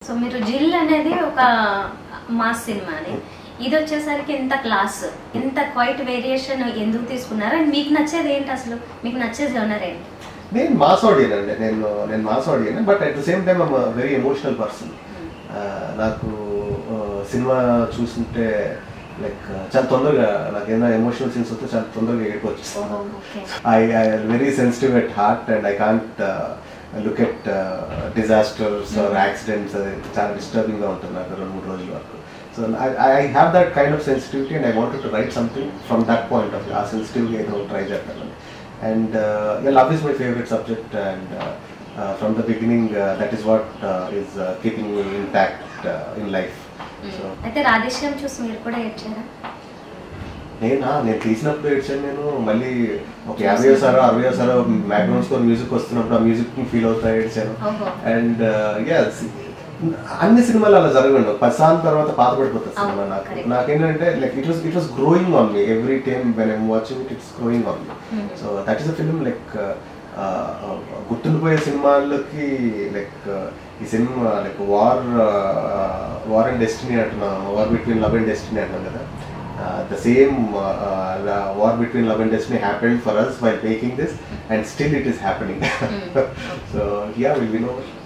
So మీరు జిల్ అనేది ఒక మాస్ సినిమాని ఇది వచ్చేసరికి ఎంత క్లాస్ ఇంత క్వైట్ వేరియేషన్ ఎందుకు తీసుకున్నారు అండ్ మీకు నచ్చేది ఏంటి అసలు మీకు నచ్చే జోనర్ ఏంటి నేను మాస్ ఆడియన్ అండి నేను నేను mass audience but at the same time I'm very emotional person నాకు ఆ, సినిమా చూస్తుంటే లైక్ చాలా తొందరగా నాకు ఏదైనా ఎమోషనల్ సీన్స్ వస్తే చాలా తొందరగా ఏడుపు ఓహో వచ్చేస్తాను okay I I very sensitive at heart and I can't look at disasters or accidents అది చాలా డిస్టర్బింగ్గా ఉంటుంది నాకు రెండు మూడు రోజుల వరకు so I have that kind of sensitivity and I want to write something from that point of ఆ సెన్సిటివ్గా ఏదో ట్రై చేస్తాను and love is my favourite subject and from the beginning that is what is keeping me intact in life so అయితే రాధేశ్యామ్ చూసి మీరు కూడా ఏడ్చారా నేనా నేను తీసినప్పుడు ఏడ్చాను నేను మళ్ళీ ఒక యాభై సారో అరవై సారో బ్యాక్గ్రౌండ్ స్కోర్ మ్యూజిక్ వస్తున్నప్పుడు ఆ మ్యూజిక్ ని ఫీల్ అవుతా ఏడ్చాను ఓహో అండ్ అన్ని సినిమాలు అలా జరగండి ఒక పది సార్లు తర్వాత పాత పడిపోతుంది సినిమా అవును, నాకు correct. నాకేంటంటే like it was it was growing on me every time when I'm watching it it's growing on me Hmm. So that is a film like గుర్తుండిపోయే సినిమాలకి లైక్ ఈ సినిమా like war war and destiny అంటున్నాం war between love and destiny అంటాం కదా the same war between love and destiny happened for us by making this and still it is happening Hmm. So yeah will we know